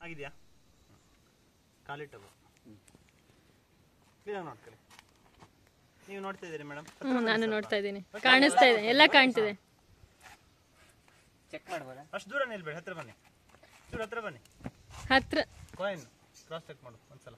ಆಗಿದೆಯಾ ಕಾಲಿಟ್ಟದು ಕ್ಲೀನಾಗಿ ನೋಡ್ಕೊಳ್ಳಿ ನೀವು ನೋಡ್ತಾ ಇದ್ದೀರಿ ಮೇಡಮ್ ಹ್ಞೂ ನಾನು ನೋಡ್ತಾ ಇದ್ದೀನಿ ಕಾಣಿಸ್ತಾ ಇದೆ ಎಲ್ಲ ಕಾಣ್ತಿದೆ ಚೆಕ್ ಮಾಡ್ಬೋದಾ ಅಷ್ಟು ದೂರ ನಿಲ್ಬೇಡಿ ಹತ್ರ ಬನ್ನಿ ಚೂರು ಹತ್ರ ಬನ್ನಿ ಹತ್ರ ಕಾಯಿನ್ ಕ್ರಾಸ್ ಚೆಕ್ ಮಾಡು ಒಂದ್ಸಲ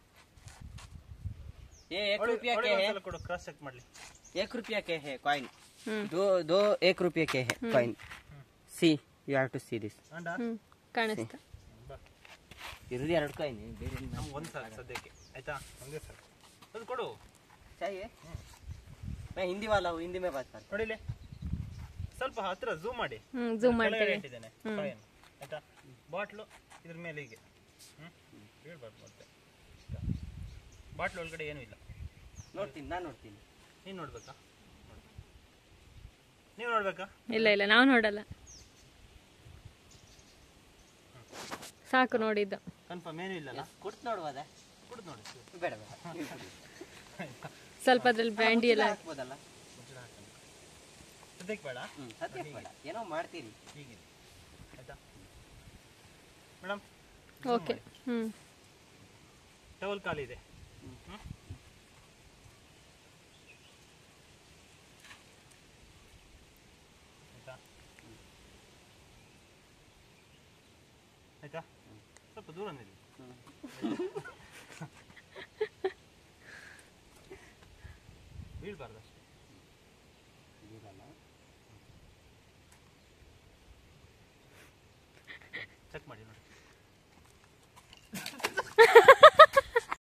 ये एक ಒಳಗೆ- रुपया ಒಳಗೆ के है ಒಂದ್ಸಲ ಕೊಡು ಕ್ರಾಸ್ ಚೆಕ್ ಮಾಡಲಿ एक रुपया के है कॉइन ಹ್ಮ್ दो दो एक रुपये के है coin see you have to see this ಅಂಡ ಹ್ಞೂ ಕಾಣಿಸ್ತಾ ಬಾ ಇರೋದು ಎರಡು ಕಾಯಿನ್ ಬೇರೆ ಏನ್ ನಮ್ಗೆ ಒಂದು ಸಾಕು ಸದ್ಯಕ್ಕೆ ಆಯ್ತಾ ಒಂದೇ ಸಾಕು ಅದು ಕೊಡು चाहिए मैं हिंदी वाला हूँ हिंदी में बात करता ನೋಡಿಲಿ ಸ್ವಲ್ಪ ಹತ್ರ ಝೂಮ್ ಮಾಡಿ ಹ್ಞೂ ಝೂಮ್ ಕೆಳಗಡೆ ಮಾಡ್ತೇವೆ ಇಟ್ಟಿದ್ದೇನೆ ಕಾಯಿನ್ ಆಯ್ತಾ ಬಾಟ್ಲು ಇದ್ರ ಮೇಲೆ ಹೀಗೆ ಹ್ಮ್ ಬೀಳ್ಬಾರ್ದು ಮತ್ತೆ ಬಾಟ್ಲು ಒಳಗಡೆ ಏನೂ ಇಲ್ಲ हूँ ನೋಡ್ತೀನಿ ನಾನು ನೋಡ್ತೀನಿ ನೀನು ನೋಡ್ಬೇಕಾ ನೋಡು. ನೀವು ನೋಡ್ಬೇಕಾ ಇಲ್ಲ ಇಲ್ಲ ನಾವು ನೋಡಲ್ಲ ಸಾಕು ನೋಡಿದ್ದು ಕನ್ಫರ್ಮ್ ಏನೂ ಇಲ್ಲಲ್ಲ ಕೊಟ್ಟು ನೋಡ್ಬೋದಾ ಕುಡ್ದು ನೋಡಿ ಬೇಡ ಬೇಡ ನೀವು ಕೊಡಿ. ಸ್ವಲ್ಪ ಅದ್ರಲ್ಲಿ ಬ್ರ್ಯಾಂಡಿ ಎಲ್ಲ ಹಾಕಿ. ಹಾಕ್ಬೋದಲ್ಲ ಸದ್ಯಕ್ಕೆ ಬೇಡ ಹ್ಮ್ ಸದ್ಯಕ್ಕೆ ಬೇಡ ಏನೋ ಮಾಡ್ತೀರಿ ಹೀಗೆ ಆಯ್ತಾ ಮೇಡಮ್ ಓಕೆ ಹ್ಞೂ ಟವಲ್ ಖಾಲಿ ಇದೆ ಹ್ಮ್? ಆಯ್ತಾ ಆಯ್ತಾ ಸ್ವಲ್ಪ ದೂರ ನಿಲ್ಲಿ ಬೀಳ್ಬಾರ್ದು ಅಷ್ಟೇ ಇರಲ್ಲ